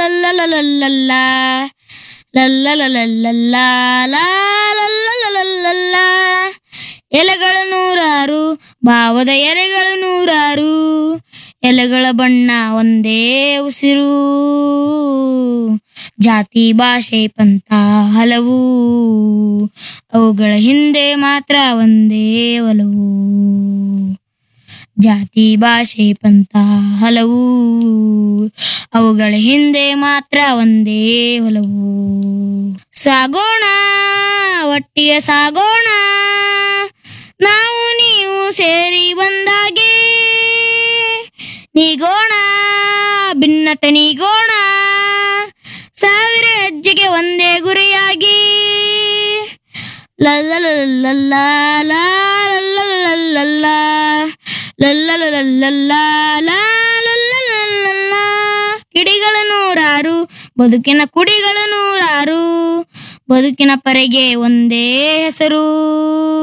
ಲಲ್ಲಲಲಲಲ್ಲ ಲಲ್ಲಲಲಲಲ್ಲ ಲಲ್ಲಲಲಲಲ್ಲ ಎಲೆಗಳು ನೂರಾರು ಭಾವದ ಎಲೆಗಳು ನೂರಾರು ಎಲೆಗಳ ಬಣ್ಣ ಒಂದೇ ಉಸಿರು ಜಾತಿ ಭಾಷೆ ಪಂಥ ಹಲವು ಅವುಗಳ ಹಿಂದೆ ಮಾತ್ರ ಒಂದೇ ಒಲವು ಜಾತಿ ಭಾಷೆ ಪಂಥ ಹಲವು ಅವುಗಳ ಹಿಂದೆ ಮಾತ್ರ ಒಂದೇ ಒಲವು ಸಾಗೋಣ ಒಟ್ಟಿಗೆ ಸಾಗೋಣ ನಾವು ನೀವು ಸೇರಿ ಬಂದಾಗೆ ನೀಗೋಣ ಭಿನ್ನತೆ ನೀಗೋಣ ಸಾವಿರ ಹೆಜ್ಜೆಗೆ ಒಂದೇ ಗುರಿಯಾಗಿ ಲಲ್ಲಲಲ್ಲಲ್ಲ ಲಲ್ಲಲಲ್ಲಲ್ಲ ಲಲ್ಲಲಲ್ಲಲ್ಲ ಲಲ್ಲಲಲ್ಲಲ್ಲ ಕಿಡಿಗಳು ನೂರಾರು ಬದುಕಿನ ಕುಡಿಗಳು ನೂರಾರು ಬದುಕಿನ ಪರೆಗೆ ಒಂದೇ ಹೆಸರು